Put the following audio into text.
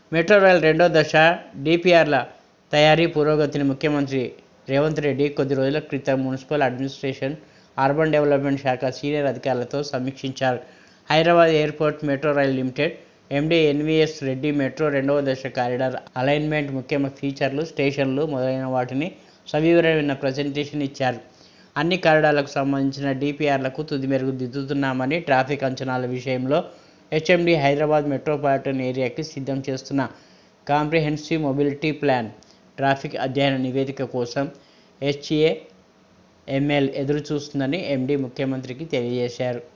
metro rail రెండో దశ డిపిఆర్ల తయారీ పురోగతిని ముఖ్యమంత్రి రేవంత్ రెడ్డి కొద్ది రోజుల క్రితం మున్సిపల్ అడ్మినిస్ట్రేషన్ అర్బన్ డెవలప్మెంట్ శాఖ సీనియర్ అధికారులతో సమీక్షించారు Hyderabad airport metro rail limited MD N V S Reddy metro రెండవ దశ కారిడార్ అలైన్మెంట్ ముఖ్య ఫీచర్లు స్టేషన్లు మొదలైన వాటిని సవివరమైన ప్రజెంటేషన్ ఇచ్చారు అన్ని కారిడార్లకు సంబంధించిన డిపిఆర్లకు తుది మెరుగు దిద్దుతున్నామని ట్రాఫిక్ అంచనాల విషయంలో హెచ్ఎండి హైదరాబాద్ మెట్రోపాలిటన్ ఏరియాకి సిద్ధం చేస్తున్న కాంప్రిహెన్సివ్ మొబిలిటీ ప్లాన్ ట్రాఫిక్ అధ్యయన నివేదిక కోసం హెచ్ఏ ఎంఎల్ ఎదురు చూస్తుందని ఎండీ ముఖ్యమంత్రికి తెలియజేశారు